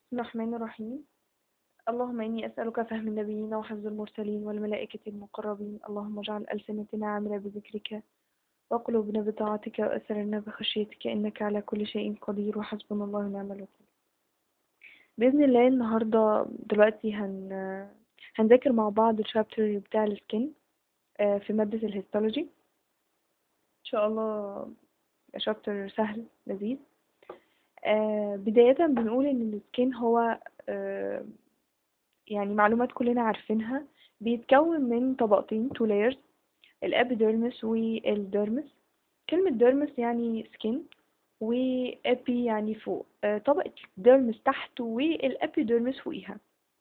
بسم الله الرحمن الرحيم اللهم إني أسألك فهم النبيين وحفظ المرسلين والملائكة المقربين اللهم اجعل ألسنتنا عاملة بذكرك وقلوبنا بطاعتك وأسرنا بخشيتك إنك على كل شيء قدير وحسبنا الله ونعم الوكيل بإذن الله النهاردة دلوقتي هن هنذاكر مع بعض الشابتر بتاع السكين آه، في مادة الهيستولوجي إن شاء الله شابتر سهل لذيذ آه، بداية بنقول إن السكين هو آه، يعني معلومات كلنا عارفينها بيتكون من طبقتين تو layers الابيديرمس والديرمس كلمة ديرمس يعني سكين وابي يعني فوق آه، طبقة الديرمس تحت والابيديرمس فوقيها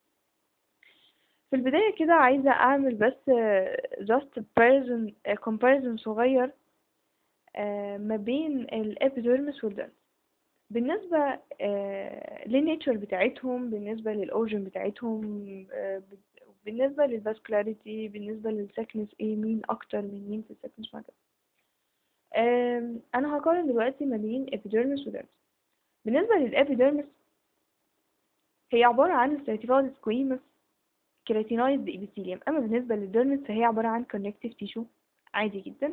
في البداية كده عايزة أعمل بس آه، just comparison آه، comparison صغير آه، ما بين الابيديرمس والديرمس بالنسبة آه، للنيتشر بتاعتهم بالنسبة للأورجن بتاعتهم آه، بالنسبة للفاسكولاريتي بالنسبة للسكنس ايه مين أكتر من مين في السكنس وهكذا آم، أنا هقارن دلوقتي ما بين epidermis وديرمس بالنسبة للإبيديرمس هي عبارة عن stratified squamous keratinized epithelium أما بالنسبة للديرمس فهي عبارة عن connective tissue عادي جدا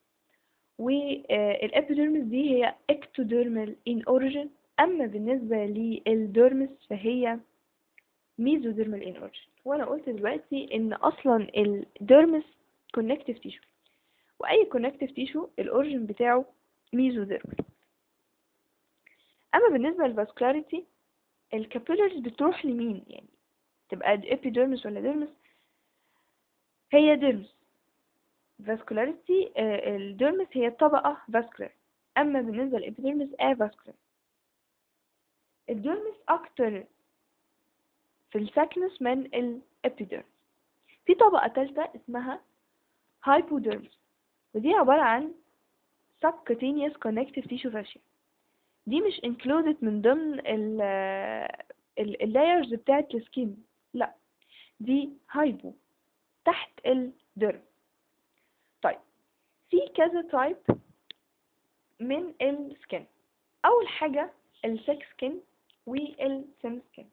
والابيديرمس دي هي ectodermal in origin أما بالنسبة للديرمس فهي mesodermal in origin وأنا قلت دلوقتي إن أصلا الديرمس connective tissue وأي connective tissue الأوريجين بتاعه mesodermal أما بالنسبة للفاسكولاريتي الكابيلاريز بتروح لمين يعني تبقى epidermis ولا dermis هي dermis vascularity آه، الديرمس هي الطبقة vascular أما بالنسبة للإبيديرمس avascular الديرمس أكتر في السكنس من الإبيديرمس في طبقة تالتة اسمها hypodermis ودي عبارة عن subcutaneous connective tissue fascia دي مش included من ضمن ال ال اللايرز بتاعت السكين لا دي هايبو تحت الديرم طيب في كذا تايب من السكين اول حاجه السك سكين والسن سكين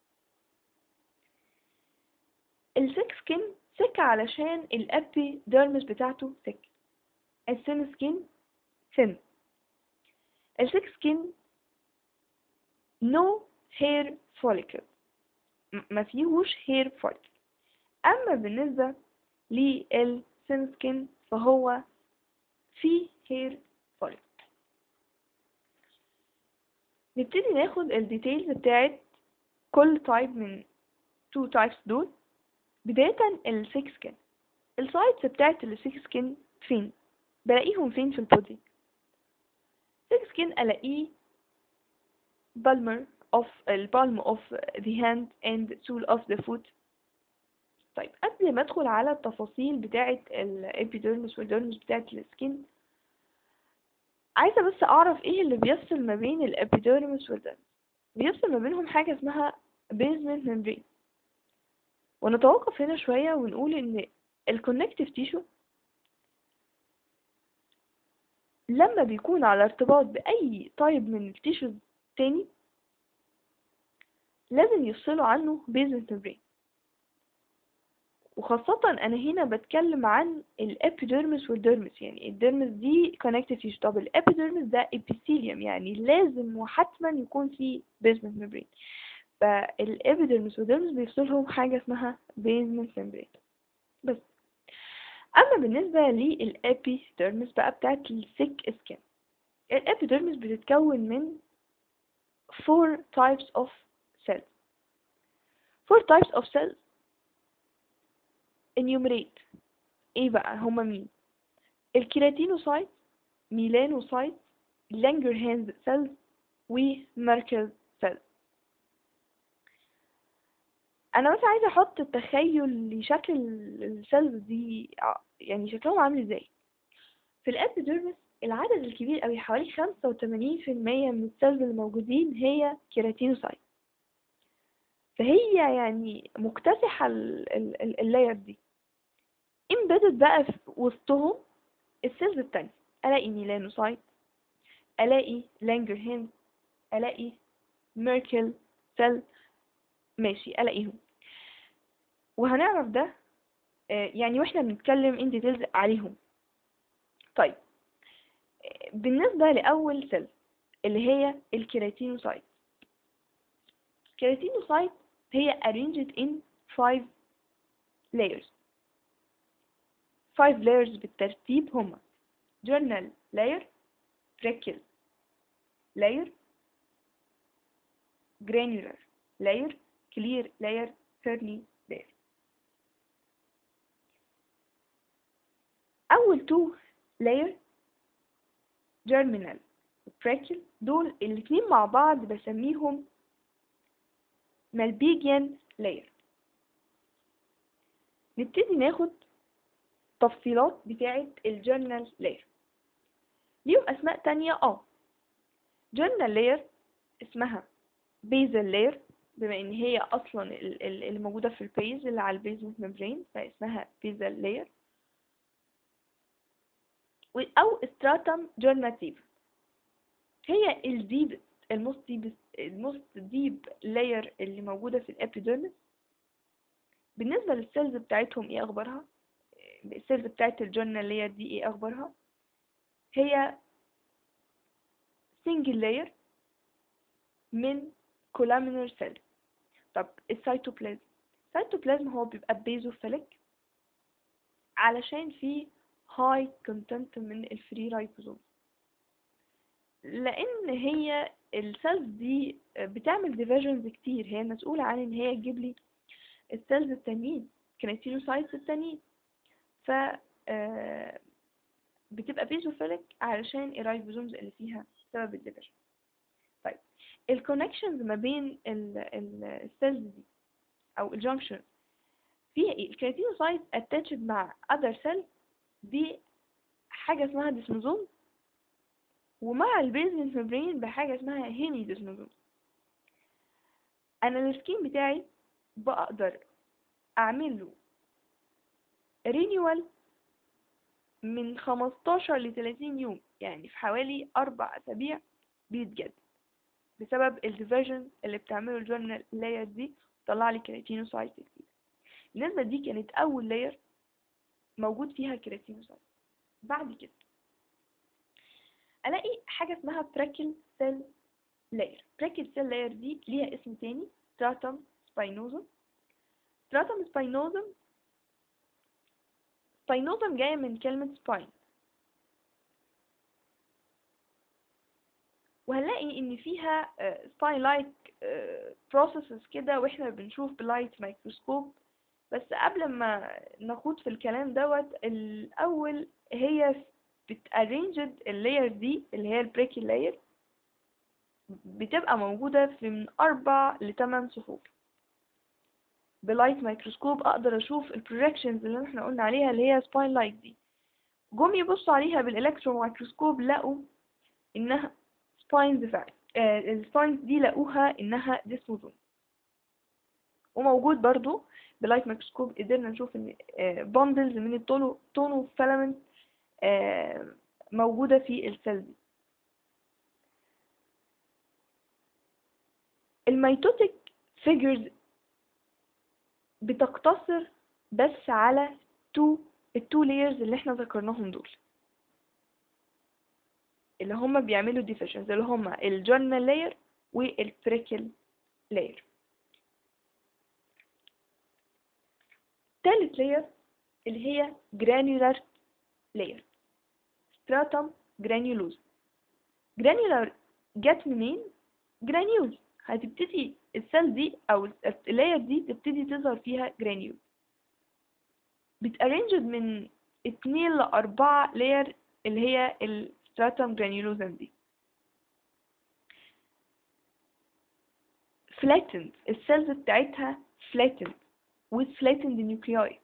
السك سكين سك علشان الابي ديرمس بتاعته سك السن سكين سن السك سكين no hair follicle م- ما فيهوش hair follicle اما بالنسبة للسن سكين فهو فيه hair follicle نبتدي ناخد الديتيلز بتاعت كل تايب من two types دول بداية السك سكين السايتس بتاعت السك سكين فين بلاقيهم فين في البودي سك سكين الاقيه palmar of ال palm of the hand and sole of the foot طيب قبل ما ادخل على التفاصيل بتاعة الابيديرمس والديرمس بتاعة السكين عايزة بس اعرف ايه اللي بيفصل ما بين الابيديرمس والديرمس بيفصل ما بينهم حاجة اسمها basement membrane ونتوقف هنا شوية ونقول ان الكونكتيف تيشو لما بيكون على ارتباط بأي طيب من التيشوز تاني لازم يفصلوا عنه basement membrane وخاصة أنا هنا بتكلم عن الابيديرمس والديرمس يعني الديرمس دي connective tissue طب الابيديرمس ده epithelium يعني لازم وحتما يكون فيه basement membrane فالابيديرمس والديرمس بيفصلهم حاجة اسمها basement membrane بس أما بالنسبة للابيديرمس بقى بتاعت السيك سكين الابيديرمس بتتكون من four types of cells four types of cells enumerate ايه بقى هما مين الكيراتينوسايت ميلانوسايت لانجرهانز سيلز وميركل سيلز انا بس عايزه احط التخيل لشكل السيلز دي ع- يعني شكلهم عامل ازاي في الابيديرمس العدد الكبير قوي حوالي خمسة وتمانين في المية من السيلز اللي موجودين هي كيراتينوسايت فهي يعني مكتسحة ال- ال- ال- اللاير دي embedded بقى في وسطهم السيلز التانية ألاقي ميلانوسايت ألاقي لانجرهانز ألاقي ميركل سيل ماشي الاقيهم وهنعرف ده آه، يعني واحنا بنتكلم ان ديتيلز عليهم طيب آه، بالنسبة لأول سيل اللي هي الكيراتينوسايت الكيراتينوسايت هي arranged in five layers five layers بالترتيب هما journal layer freckle layer granular layer clear layer pearly layer أول تو layer germinal freckle دول الاتنين مع بعض بسميهم مالبيجيان layer نبتدي ناخد تفصيلات بتاعة الجورنال لاير ليهم أسماء تانية اه جورنال لاير اسمها بيزل لاير بما ان هي اصلا ال- ال- اللي موجودة في البيز اللي على البيزمنت ممبرين فاسمها بيزل لاير او استراتم جورناتيف هي الديب الموست ديب الموست ديب لاير اللي موجودة في الابيديرمس بالنسبة للسيلز بتاعتهم ايه اخبارها السيلز بتاعت الجورنال لاير دي ايه اخبارها هي single layer من columnar cell طب السيتوبلازم السيتوبلازم هو بيبقى بيزوفيليك علشان فيه high content من الفري رايبوزوم لان هي السيلز دي بتعمل ديفيجنز كتير هي مسؤولة عن ان هي تجيب لي السيلز التانيين كريتينوسايتس التانيين ف آه، بتبقى بيزوفيليك علشان الرايبوزومز اللي فيها سبب الديفيجن طيب الكونكشنز ما بين السيلز دي او الجنكشن فيها ايه الكرياتينوسايت اتاتشد مع اذر سيل دي حاجه اسمها ديسموزوم ومع البيزمنت ممبرين بحاجه اسمها هيمي ديسموزوم انا السكين بتاعي بقدر اعمل له رينيوال من 15 ل 30 يوم يعني في حوالي أربع أسابيع بيتجدد بسبب الديفيجن اللي بتعمله الجورنال لاير دي طلع لي كرياتينوسايت جديد النسبة دي كانت أول لاير موجود فيها كرياتينوسايت بعد كده ألاقي حاجة اسمها براكل سيل لاير براكل سيل لاير دي ليها اسم تاني ستراتم سباينوزم ستراتم سباينوزم سباينوزم جاية من كلمة سباين وهنلاقي ان فيها سباين لايك بروسيسز كده واحنا بنشوف بلايت مايكروسكوب بس قبل ما نخوض في الكلام دوت الاول هي بتارينجد اللاير دي اللي هي البريكي لاير بتبقى موجودة في من أربع لتمن صفوف بلايت مايكروسكوب اقدر اشوف البروجكشنز اللي احنا قلنا عليها اللي هي سباين لايك دي جم يبصوا عليها بالالكترون مايكروسكوب لقوا انها سباينز فعلا آه السباينز دي لقوها انها ديسموزوم وموجود برضو بلايت مايكروسكوب قدرنا نشوف ان بوندلز من التونو تونو فيلامنت آه موجودة في السيل دي الميتوتيك فيجرز بتقتصر بس على تو التو لايرز اللي احنا ذكرناهم دول اللي هما بيعملوا ديفيشنز اللي هما الجورنال لاير والبريكل لاير تالت لاير اللي هي جرانيولار لاير ستراتم جرانيولوز جرانيولار جت منين جرانيول هتبتدي السيل دي او اللاير دي تبتدي تظهر فيها جرانيول بتارينجد من اتنين لأربعة لاير اللي هي الستراتم جرانيولوزم دي flattened السيلز بتاعتها flattened with flattened nuclei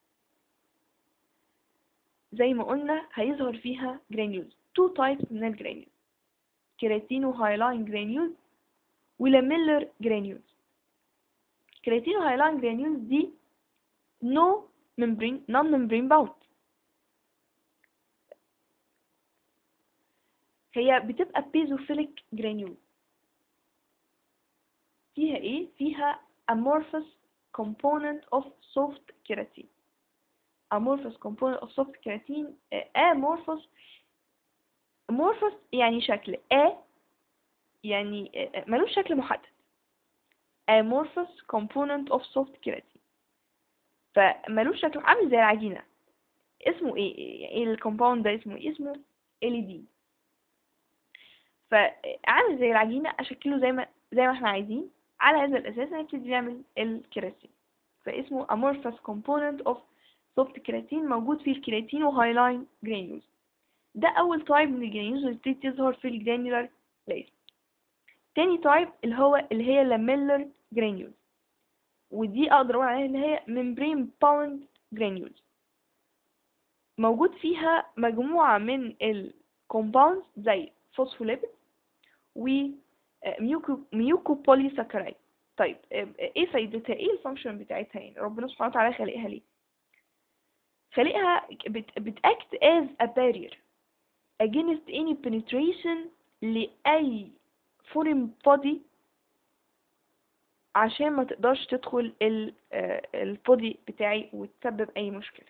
زي ما قلنا هيظهر فيها granules two types من الجرانيولز كيراتينو هايلاين جرانيولز ولاميلر جرانيولز كيراتينو هايلاين جرانيولز دي no membrane non membrane bound هي بتبقى بيزوفيليك جرانيول فيها ايه فيها amorphous component of soft keratin amorphous component of soft keratin آه، amorphous amorphous يعني شكل A يعني آه، ملوش شكل محدد amorphous component of soft keratin فملوش شكل عامل زي العجينة اسمه ايه ايه الكومباوند ده اسمه ايه اسمه LED فعامل زي العجينة اشكله زي ما زي ما احنا عايزين على هذا الاساس هنبتدي نعمل الكيراتين فاسمه amorphous component of soft كيراتين موجود فيه الكيراتين وهايلاين جرانيولز ده اول تايب من الجرانيولز اللي بتبتدي تظهر في الجرانيولار لاير تاني تايب اللي هو اللي هي لاميلر جرانيولز ودي اقدر اقول عليها اللي هي ممبرين باوند جرانيولز موجود فيها مجموعة من الكومباوندز زي فوسفوليبيد و ميوكو ميوكو بوليساكرايد طيب ايه فايدتها ايه الفانكشن بتاعتها يعني ربنا سبحانه وتعالى خالقها ليه خالقها بت بتاكت as a barrier against any penetration لأي foreign body عشان ما تقدرش تدخل البودي بتاعي وتسبب اي مشكلة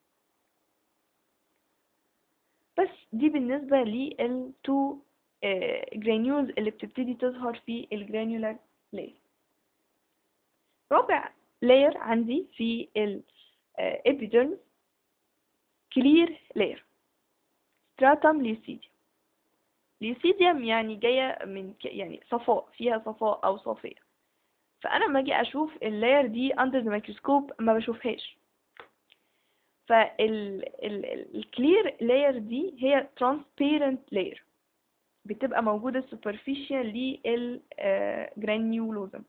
بس دي بالنسبة للتو جرانيولز اللي بتبتدي تظهر في الجرانيولار لاير رابع لاير عندي في الابيدرمس كلير لاير ستراتم ليوسيديوم ليوسيديوم يعني جاية من يعني صفاء فيها صفاء أو صافية فأنا لما أجي أشوف اللاير دي under the microscope ما بشوفهاش فالكلير لاير دي هي transparent layer بتبقى موجودة superficial للجرانيولوزم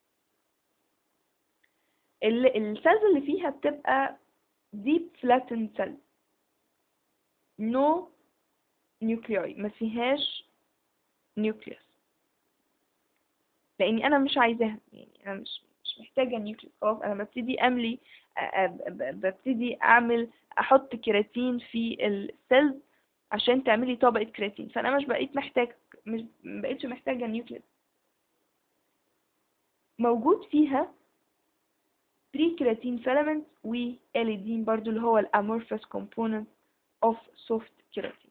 السيلز اللي فيها بتبقى deep flattened cells no nuclei ما فيهاش nucleus لاني انا مش عايزاها يعني انا مش مش محتاجه نيوكليس خلاص انا ببتدي املي ببتدي اعمل احط كيراتين في السيلز عشان تعملي طبقه كيراتين فانا مش بقيت محتاج مش بقيتش محتاجه نيوكليس موجود فيها بري كيراتين فيلامنت واليدين برضو اللي هو الامورفس كومبوننت اوف سوفت كيراتين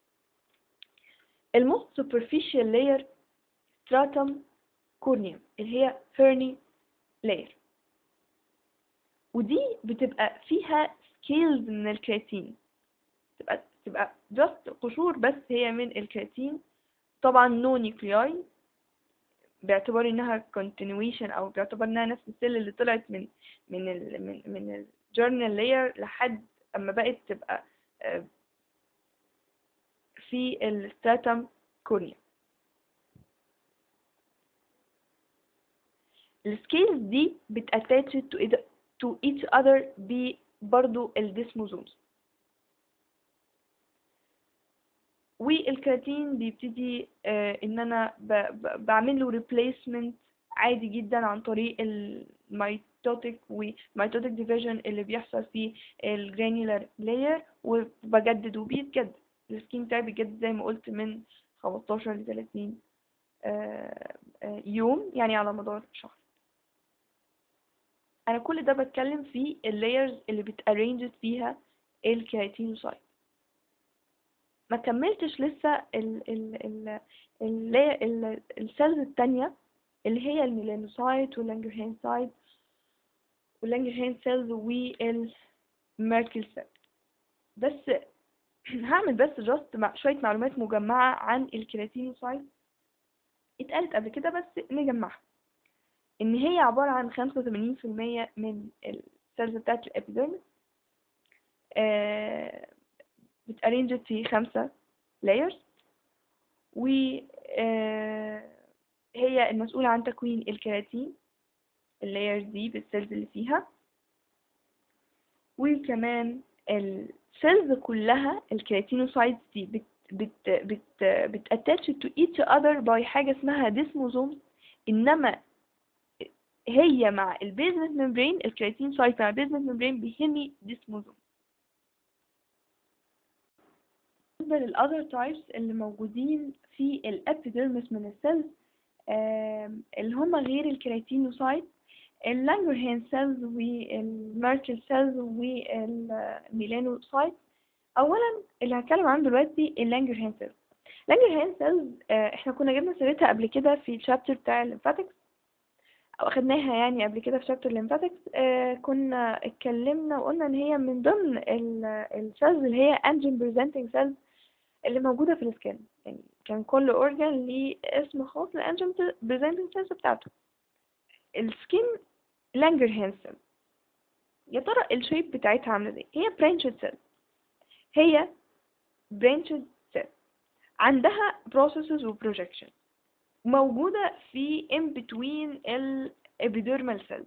الموست superficial layer stratum corneum اللي هي هيرني لاير ودي بتبقى فيها سكيلز من الكرياتين تبقى تبقى جاست قشور بس هي من الكرياتين طبعا نو نيوكلياي باعتبار انها continuation او باعتبار انها نفس السيل اللي طلعت من من ال من من الجورنال لاير لحد اما بقت تبقى في الستاتم كورنيا السكيلز دي بتاتاتش to, to each other ببرضو الديسموزومز والكراتين بيبتدي آه ان انا بعمل له ريبليسمنت عادي جدا عن طريق الميتوتيك وميتوتيك ديفيجن اللي بيحصل في الجرانيولار لاير وبجدد وبيتجدد السكين بتاعي بيتجدد زي ما قلت من 15 ل 30 آه آه يوم يعني على مدار شهر انا كل ده بتكلم في اللايرز اللي بتارينجد فيها الكيراتينوسايت ما كملتش لسه ال ال ال ال ال السيلز التانية اللي هي الميلانوسايت واللانجرهان سايت واللانجرهان سيلز والميركل سيل بس هعمل بس جاست مع شوية معلومات مجمعة عن الكيراتينوسايت اتقالت قبل كده بس نجمعها ان هي عبارة عن خمسة وثمانين في المية من السيلز بتاعت الابيديرمس آه بتارينجد في خمسة لايرز و آه هي المسؤولة عن تكوين الكيراتين اللايرز دي بالسيلز اللي فيها وكمان السيلز كلها الكيراتينوسايتس دي بت بت بت بتاتاتش تو each other باي حاجة اسمها ديسموزوم انما هي مع البيزمنت ممبرين الكرياتين سايت مع البيزمنت ممبرين بيهمي ديسموزوم بالنسبة للأذر تايبس اللي موجودين في الابيديرمس من السيلز آم، اللي هما غير الكيراتينوسايت اللانجرهان سيلز والماركل سيلز والميلانوسايت اولا اللي هتكلم عنه دلوقتي اللانجرهان سيلز اللانجرهان سيلز احنا كنا جبنا سيرتها قبل كده في الشابتر بتاع الليمفاتكس او اخدناها يعني قبل كده في شابتر الليمفاتكس آه كنا اتكلمنا وقلنا ان هي من ضمن السيلز اللي هي انجين بريزنتنج سيلز اللي موجوده في السكن يعني كان كل اورجان ليه اسم خاص للانجين بريزنتنج سيلز بتاعته السكين لانجرهان سيل يا ترى الشيب بتاعتها عامله ازاي هي برانشد سيل هي برانشد سيل عندها processes و projection موجودة في in between ال epidermal cells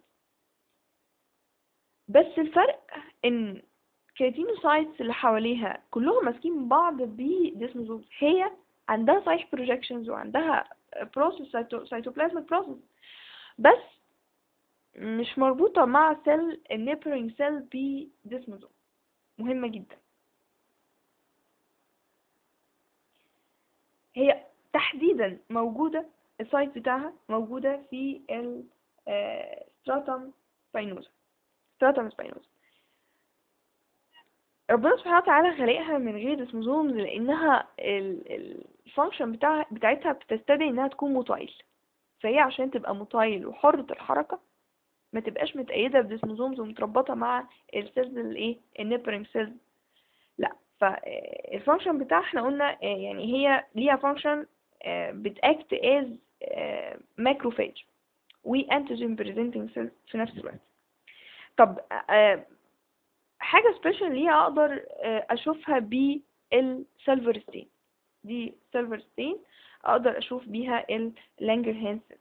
بس الفرق ان keratinocytes اللي حواليها كلهم ماسكين بعض بديسموزومز هي عندها صحيح projections وعندها process cyto- cytoplasmic process بس مش مربوطة مع سيل النيبرينج سيل بديسموزوم مهمة جدا هي تحديدا موجودة السايت بتاعها موجودة في الستراتم سباينوزا ستراتم سباينوزا ربنا سبحانه وتعالى خلقها من غير ديسموزومز لأنها الفانكشن بتاعها بتاعتها بتستدعي إنها تكون موتايل فهي عشان تبقى موتايل وحرة الحركة ما تبقاش متأيدة بديسموزومز ومتربطة مع السيلز الايه النيبرينج سيلز لا فالفانكشن بتاعها احنا قلنا آه، يعني هي ليها فانكشن بتاكت از ماكروفاج وانتيجين بريزنتنج سيلز في نفس الوقت طب آه، حاجة سبيشال ليها اقدر آه، اشوفها بالسيلفر ستين دي سيلفر ستين اقدر اشوف بيها اللانجرهان سيل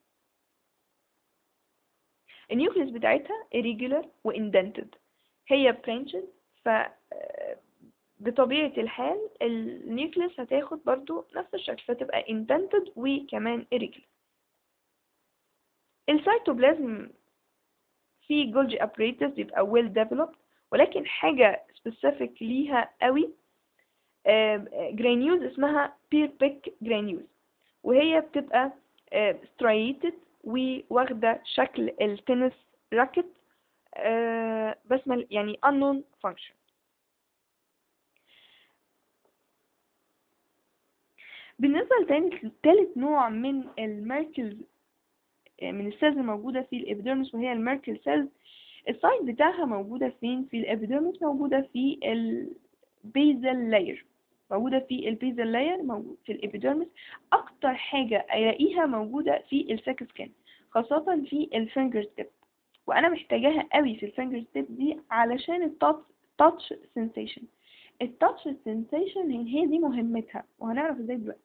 النيوكليس بتاعتها irregular واندنتد هي برانشد ف آه، بطبيعة الحال النيوكليس هتاخد برضو نفس الشكل فتبقى indented وكمان irregular السيتوبلازم في جولجي apparatus بيبقى well developed ولكن حاجة specific ليها قوي جرانيوز اسمها بيربيك جرانيوز وهي بتبقى striated وواخدة شكل التنس راكت بس مل- يعني unknown function بالنسبة لتاني تالت نوع من الميركل من السيلز الموجودة في الإبيديرمس وهي الميركل سيلز السايت بتاعها موجودة فين في الإبيديرمس موجودة في البيزل لاير موجودة في البيزل لاير موجود في الإبيديرمس أكتر حاجة ألاقيها موجودة في الساك سكان خاصة في الفينجر تيب وأنا محتاجاها قوي في الفينجر تيب دي علشان التاتش سensation التاتش سensation هي دي مهمتها وهنعرف ازاي دلوقتي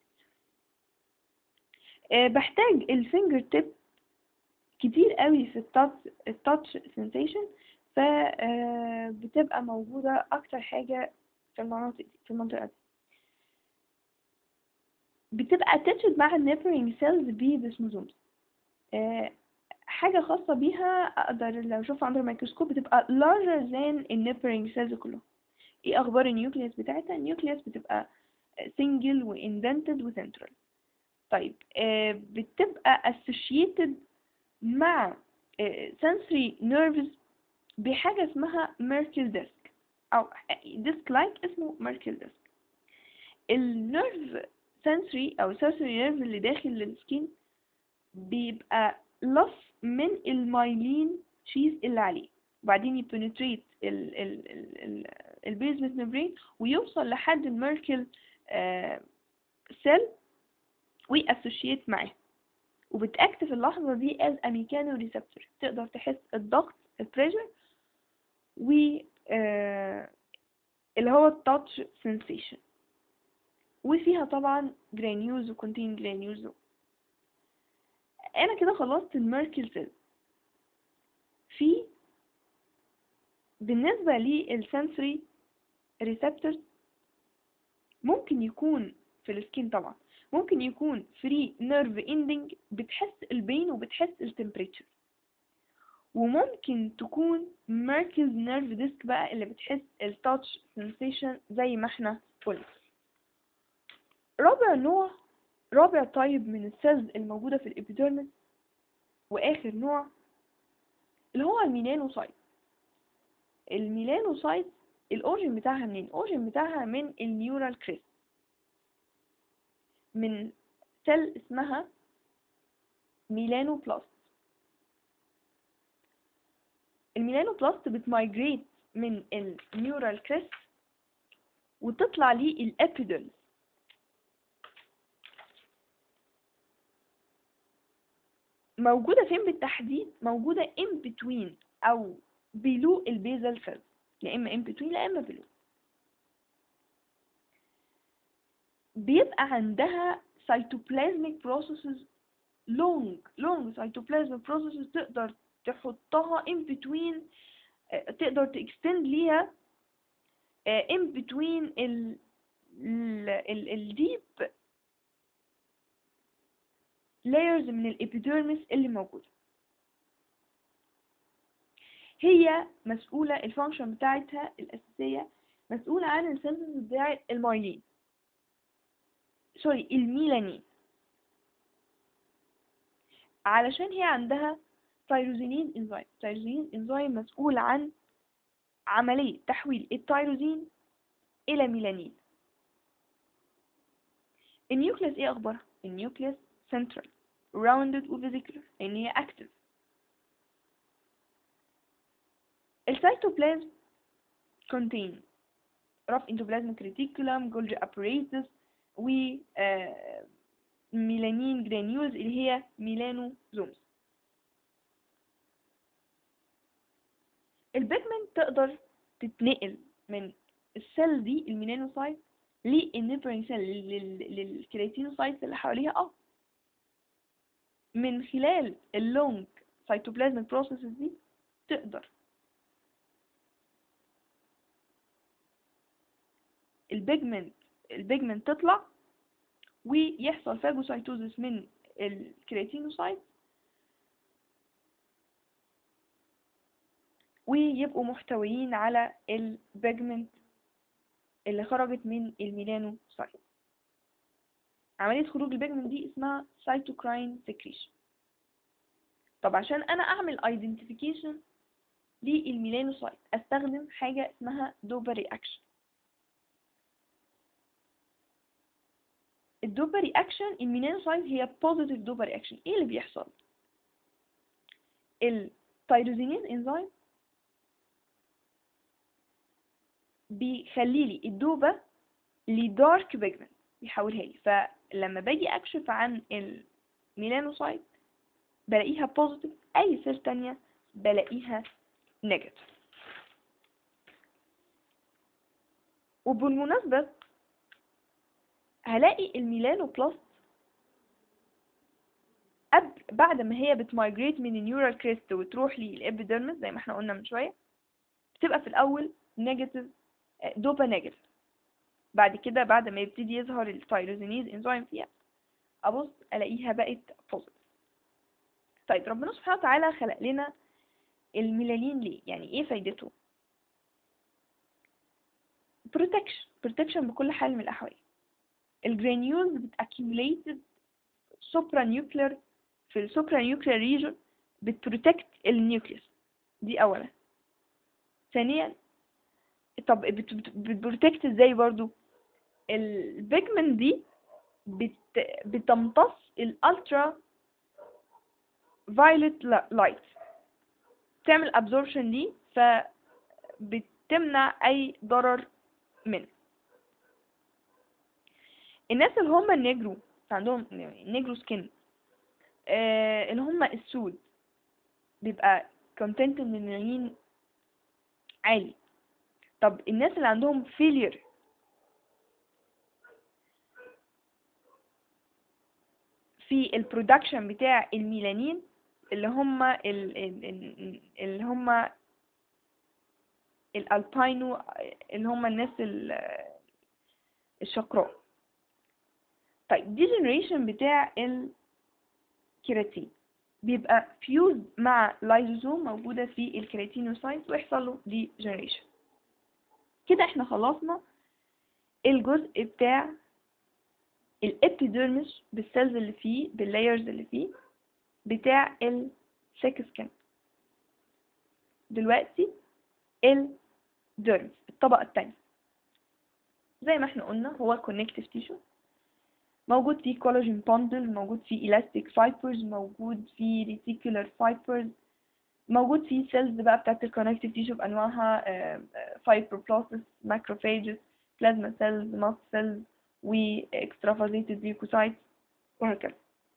آه، بحتاج الفينجر تيب كتير قوي في التاتش التاتش سensation ف آه، بتبقى موجودة أكتر حاجة في المناطق دي في المنطقة دي بتبقى attached مع النيبرينج سيلز بديسموزومز آه، حاجة خاصة بيها أقدر لو أشوفها عند الميكروسكوب بتبقى larger than النيبرينج سيلز كلهم ايه أخبار النيوكليوس بتاعتها النيوكليوس بتبقى single واندنتد وسنترال طيب آه، بتبقى associated مع آه، sensory nerves بحاجة اسمها Merkel disc أو disc like اسمه Merkel disc النيرف sensory أو sensory nerve اللي داخل السكين بيبقى لف من المايلين شيز اللي عليه وبعدين يبنتريت البيزمنت ممبرين ويوصل لحد الميركل سيل ويأسوشيت معاه وبتأكت في اللحظة دي as a mechanoreceptor تقدر تحس الضغط البريشر و آه، اللي هو التاتش sensation وفيها طبعا جرانيوز وكونتين جرانيوز انا كده خلصت الميركل سيل في بالنسبة للسنسوري ريسبتورز ممكن يكون في السكين طبعا ممكن يكون فري نيرف اندنج بتحس البين وبتحس التمبريتشر وممكن تكون مركز نيرف ديسك بقى اللي بتحس التاتش سensation زي ما احنا قلنا رابع نوع رابع تايب من السيلز الموجودة في الإبيديرمس وآخر نوع اللي هو الميلانوسايت الميلانوسايت الأورجن بتاعها منين؟ الأورجن بتاعها من النيورال كريست من سيل اسمها ميلانوبلاست الميلانوبلاست بتمايجريت من النيورال كريست وتطلع ليه الابيدل موجودة فين بالتحديد؟ موجودة in between أو below البيزل سيل يا إما in between يا إما below بيبقى عندها cytoplasmic processes long long cytoplasmic processes تقدر تحطها in between آه، تقدر تextend ليها آه، in between ال ال ال الديب layers من الابيديرمس اللي موجودة هي مسؤولة الفانكشن بتاعتها الأساسية مسؤولة عن السنسز بتاع المايلين سوري الميلانين علشان هي عندها تيروزينين انزيم تيروزينين انزيم مسؤول عن عملية تحويل التيروزين إلى ميلانين النيوكليس ايه اخبارها النيوكليس central rounded وفيزيكولار لان هي active السيتوبلازم contain rough endoplasmic reticulum Golgi apparatus و آه، ميلانين جرانيولز اللي هي ميلانوزومز البيجمنت تقدر تتنقل من السيل دي الميلانوسايت للنيبرين سيل للكرياتينوسايت اللي حواليها اه من خلال اللونج سيتوبلازميك بروسيسز دي تقدر البيجمنت البيجمنت تطلع ويحصل فاجوسايتوزس من الكرياتينوسايت ويبقوا محتويين على البيجمنت اللي خرجت من الميلانوسايت عملية خروج البيجمنت دي اسمها سايتوكراين سكريشن طب عشان انا اعمل ايدنتيفيكيشن للميلانوسايت استخدم حاجة اسمها دوبا رياكشن الدوبا رياكشن الميلانوسايت هي بوزيتيف دوبا رياكشن ايه اللي بيحصل التيروزينيز انزيم بيخلي لي الدوبة لدارك بيجمنت بيحولها لي فلما باجي اكشف عن الميلانوسايت بلاقيها بوزيتيف اي سيل تانية بلاقيها نيجاتيف وبالمناسبة هلاقي الميلانوبلاست قبل بعد ما هي بتمايجريت من النيورال كريست وتروح للابيديرمس زي ما احنا قلنا من شويه بتبقى في الاول نيجاتيف دوبا نيجاتيف بعد كده بعد ما يبتدي يظهر التيروزينيز انزيم فيها ابص الاقيها بقت بوزيتيف طيب ربنا سبحانه وتعالى خلق لنا الميلانين ليه يعني ايه فايدته بروتكشن بروتكشن بكل حال من الاحوال الجرانيولز بتاكيوميليتد سوبرا نيوكلير في السوبرا نيوكلير ريجون بتبروتكت النيوكليس دي اولا ثانيا طب بتبروتكت ازاي برضو البيجمنت دي بت بتمتص الالترا فايولت لايت تعمل ابزوربشن ليه فبتمنع اي ضرر منه الناس اللي هم النيجرو عندهم نيجرو سكين آه اللي هم السود بيبقى كونتنت الميلانين عالي طب الناس اللي عندهم فيلير في البرودكشن بتاع الميلانين اللي هم اللي هم الالباينو اللي هم الناس الشقراء طيب ديجنريشن بتاع الكيراتين بيبقى فيوز مع لايزوزوم موجودة في الكيراتينوسايت ويحصل له ديجنريشن كده احنا خلصنا الجزء بتاع الابيديرمس بالسيلز اللي فيه باللايرز اللي فيه بتاع السيك سكين دلوقتي الديرمس الطبقة التانية زي ما احنا قلنا هو كونكتيف تيشو موجود فيه كولاجين باندل موجود فيه elastic fibers موجود فيه reticular fibers موجود فيه سيلز بقى بتاعت الكونكتيف تيشو بأنواعها فايبروبلاستس ماكروفاجز بلازما سيلز ماست سيلز و extravasated leukocytes وهكذا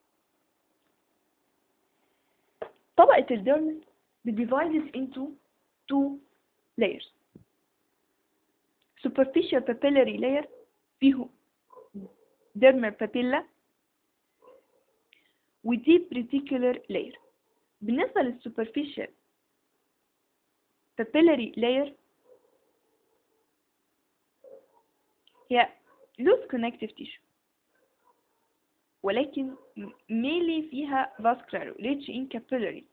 طبقة الديرمس divided into two layers superficial papillary layer فيه dermal papilla و deep reticular layer بالنسبة للسوبرفيشال papillary layer هي loose connective tissue ولكن mainly فيها vascular rich in capillary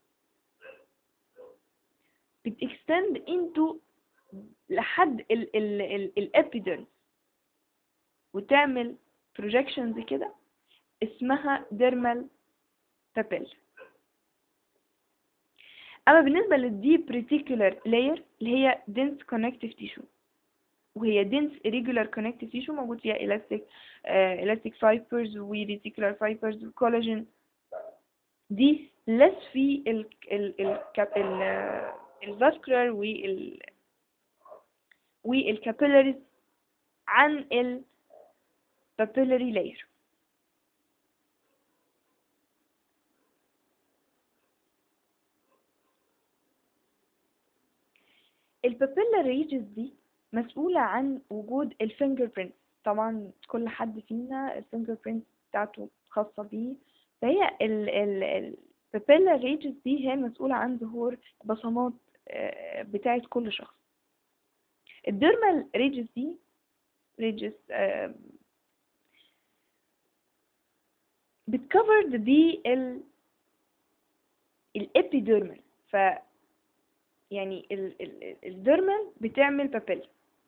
بتextend into لحد ال ال ال الابيدرمس وتعمل projections كده اسمها dermal papilla اما بالنسبه للديب ريتيكولار لاير اللي هي dense connective tissue وهي dense irregular connective tissue موجود فيها elastic uh, elastic fibers و reticular fibers و collagen دي less في ال ال ال ال الفاسكولار وال والكابيلاريز عن ال papillary layer البابيلا ريجز دي مسؤولة عن وجود الفينجر برينت طبعا كل حد فينا الفينجر برينت بتاعته خاصة بيه فهي البابيلا ريجز دي هي المسؤولة عن ظهور بصمات بتاعة كل شخص الديرمال ريجز دي ريجز بتكفرد بال الابيديرمال ف يعني ال ال الديرمال بتعمل بابيلا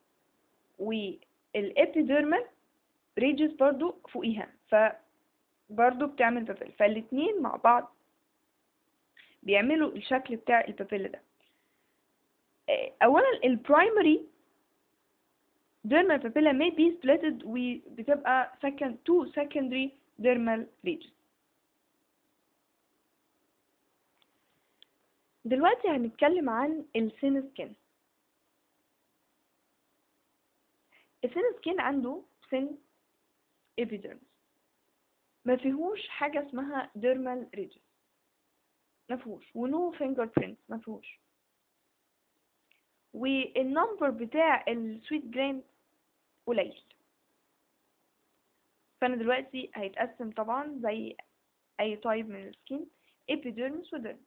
والابيديرمال ريجز برضو فوقيها ف برضو بتعمل بابيلا فالاتنين مع بعض بيعملوا الشكل بتاع البابيلا ده اولا البرايمري dermal papilla may be splitted وبتبقى second two secondary dermal regions دلوقتي هنتكلم عن السين سكين السين سكين عنده سن epidermis ما فيهوش حاجة اسمها dermal ridges ما فيهوش ونو فينجر برينت ما فيهوش والنمبر بتاع السويت جلاند قليل فانا دلوقتي هيتقسم طبعا زي اي تايب من السكين epidermis وديرمس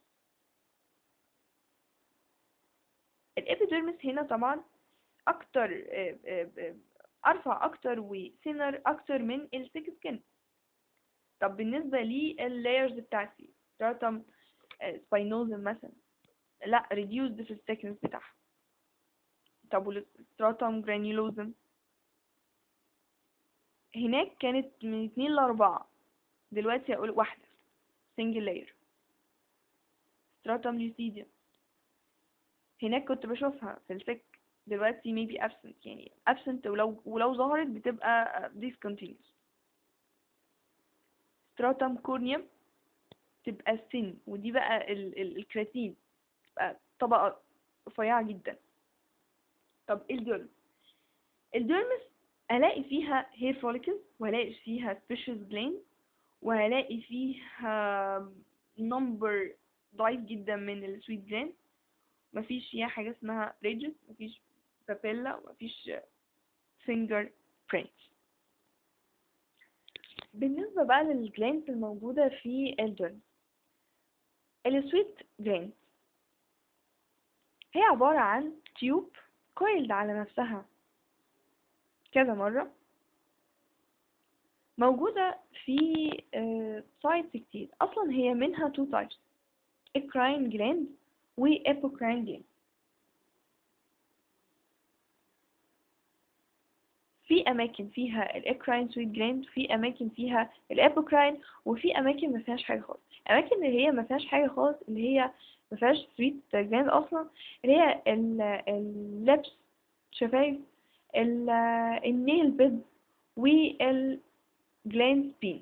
الابيديرمس هنا طبعا اكتر ارفع اكتر وسينر اكتر من السيك سكين طب بالنسبة لللايرز بتاعتي ستراتم سباينوزم مثلا لا ريديوسد في السكنس بتاعها طب والستراتم جرانيولوزم هناك كانت من اتنين لأربعة دلوقتي هقول واحدة سنجل لاير ستراتم ليوسيديوم هناك كنت بشوفها في الفك دلوقتي maybe absent يعني absent ولو ولو ظهرت بتبقى discontinuous stratum corneum تبقى السن ودي بقى ال ال الكراتين تبقى طبقة رفيعة جدا طب ايه الديرمس الديرمس الاقي فيها hair follicles وهلاقي فيها species gland وهلاقي فيها number ضعيف جدا من السويت جلاند مفيش فيها حاجة اسمها ريجز مفيش بابيلا مفيش فينجر برينت بالنسبة بقى للجلاندز الموجودة في الدرم السويت جلاند هي عبارة عن تيوب كويلد على نفسها كذا مرة موجودة في سايتس كتير أصلا هي منها تو تايبس اكراين جلاند وإيبوكراين جلاند في في اماكن فيها الاكراين سويت جلاند وفي اماكن فيها الابوكراين وفي اماكن ما فيهاش حاجه خالص الاماكن اللي هي ما فيهاش حاجه خالص اللي هي ما فيهاش سويت جلاند اصلا اللي هي اللبس شفايف ال- النيل بيد والجلاند سبين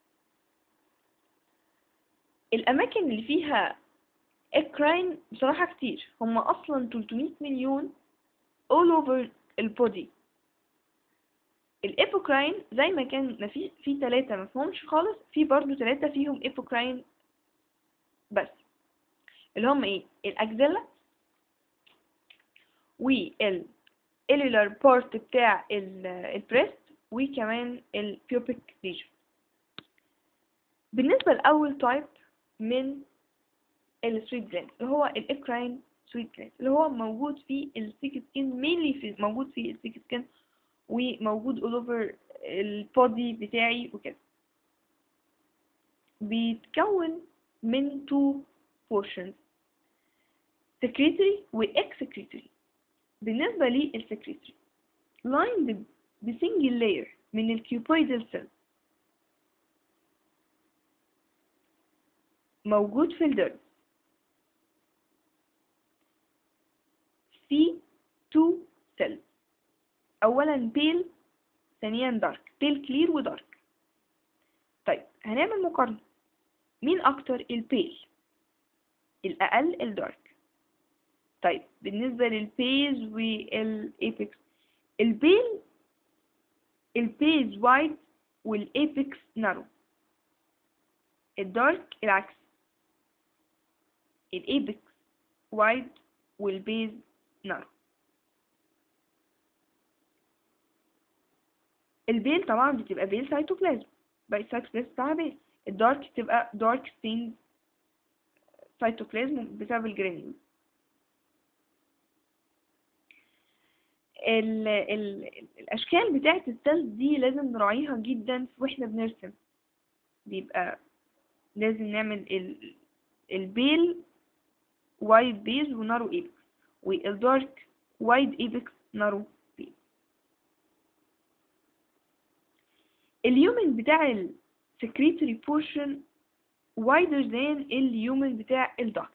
الاماكن اللي فيها اكراين بصراحة كتير هم اصلا 300 مليون all over البودي الابوكراين زي ما كان ما في في ثلاثة ما فيهمش خالص في برضو ثلاثة فيهم ابوكراين بس اللي هم ايه الاكزيلا وال الولار بارت بتاع البريست وكمان البيوبيك ليجن بالنسبة لأول تايب من السويت جلاند اللي هو الاكراين سويت جلاند اللي هو موجود في السيك سكين مينلي في موجود في السيك سكين وموجود all over البودي بتاعي وكده بيتكون من two portions secretory و excretory بالنسبة للسكريتري lined بسنجل layer من الكيوبويدال سيل موجود في الدرس في two cells اولا بيل ثانيا دارك بيل كلير ودارك طيب هنعمل مقارنة مين اكتر البيل الاقل الدارك طيب بالنسبة للبيز والايبكس البيل البيز وايد والايبكس نارو الدارك العكس الايبكس وايد والبيز نارو البيل طبعا بتبقى بيل سايتوبلازم باقي السايتوبلازم بتاعها بيل الدارك تبقى دارك ستينز سايتوبلازم بسبب الجرانيول ال ال الاشكال بتاعه السيلز دي لازم نراعيها جدا واحنا بنرسم بيبقى لازم نعمل ال البيل وايد بيز ونارو ايبكس والدارك وايد ايبكس نارو بيز اليومن بتاع السكريتري بورشن wider than اليومن بتاع الدكت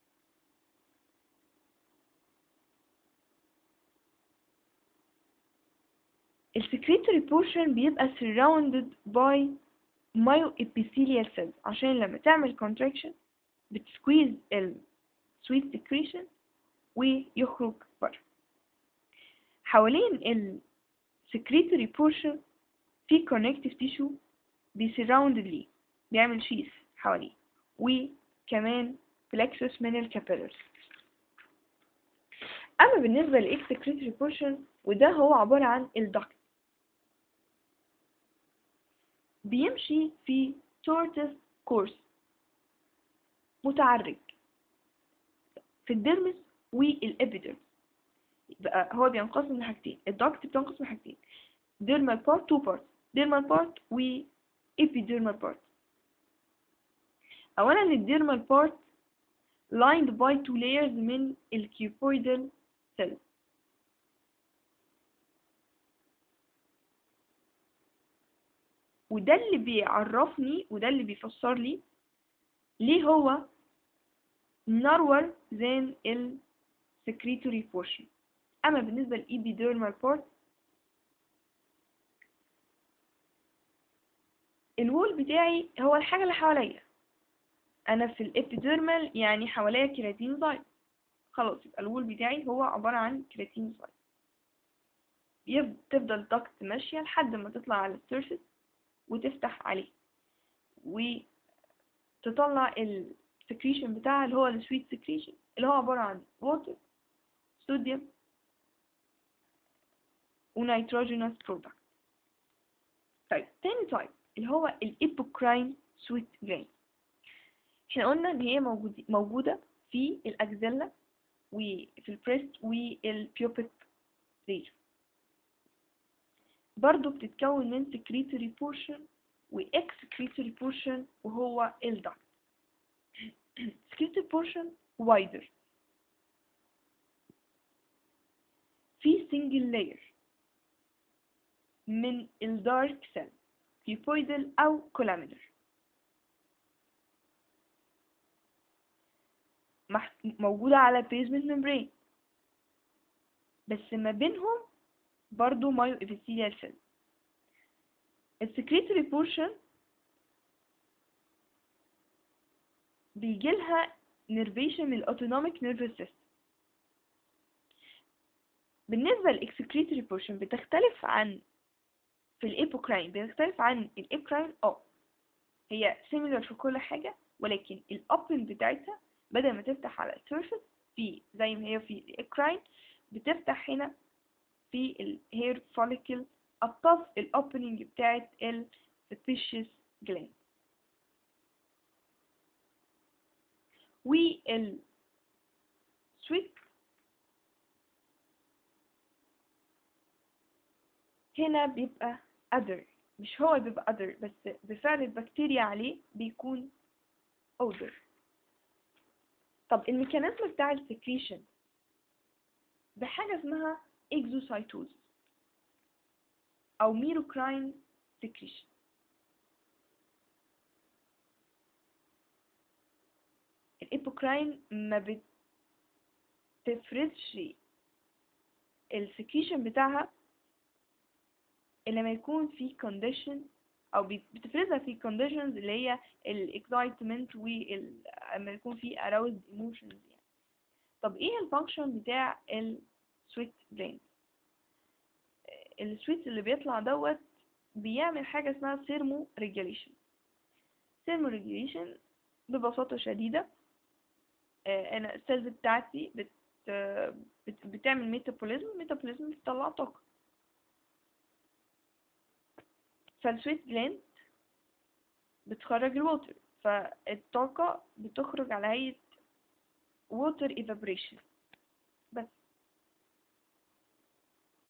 السكريتري بورشن بيبقى surrounded by myoepithelial cells عشان لما تعمل contraction بتسكويز ال sweet secretion ويخرج بره حوالين ال secretory portion في connective tissue بيسراوند ليه بيعمل شيث حواليه وكمان plexus من الكابيلرز اما بالنسبة للاكسكريتري بورشن وده هو عبارة عن الدكت بيمشي في tortoise course متعرج في الديرمس والابيديرمس يبقى هو بينقسم لحاجتين الدكت بتنقسم لحاجتين dermal part two parts dermal part و epidermal part اولا الديرمال part lined by two layers من الكيوبويدال cells وده اللي بيعرفني وده اللي بيفسر لي ليه هو narrower than ال secretory portion اما بالنسبة للإبيديرمال part الوول بتاعي هو الحاجة اللي حواليا انا في الابيديرمال يعني حواليا كيراتين زايد خلاص يبقى الوول بتاعي هو عبارة عن كيراتين زايد تفضل دكت ماشية لحد ما تطلع على السيرفيس وتفتح عليه وتطلع السكريشن بتاعها اللي هو السويت سكريشن اللي هو عبارة عن ووتر صوديوم ونيتروجينوس برودكت طيب تاني تايب اللي هو الإيبوكراين سويت جلاند احنا قلنا ان هي موجود موجودة في الأكزيلا وفي البريست والبيوبيك ريجن برضو بتتكون من secretory portion و excretory portion وهو الدكت secretory portion wider في single layer من الدارك سيل كيوبويدال أو كولامينر موجودة على basement membrane بس ما بينهم برضو مايو epithelial cell السكريتوري بورشن بيجيلها نيرفيشن من الاوتونوميك نيرفس سيستم بالنسبة للإكسكريتوري بورشن بتختلف عن في الإيبوكراين بتختلف عن الإيبوكراين اه هي similar في كل حاجة ولكن الأوبن بتاعتها بدل ما تفتح على السيرفس في زي ما هي في الإيبوكراين بتفتح هنا في الهير فوليكل above الأوبننج بتاعت ال sebaceous gland وال sweet هنا بيبقى other مش هو بيبقى other بس بفعل البكتيريا عليه بيكون odor طب الميكانيزم بتاع السكريشن بحاجة اسمها exocytosis أو ميروكراين secretion الإيبوكراين ما بتفرزش السكريشن بتاعها إلا لما يكون في condition أو بتفرزها في conditions اللي هي ال excitement وال لما يكون في aroused emotions يعني طب إيه الفانكشن بتاع ال sweat gland السويت اللي بيطلع دوت بيعمل حاجة اسمها ثيرمو ريجوليشن ثيرمو ريجوليشن ببساطة شديدة انا السيلز بتاعتي بت بت بتعمل ميتابوليزم ميتابوليزم بتطلع طاقة فالسويت جلاند بتخرج الووتر فالطاقة بتخرج على هيئة ووتر evaporation بس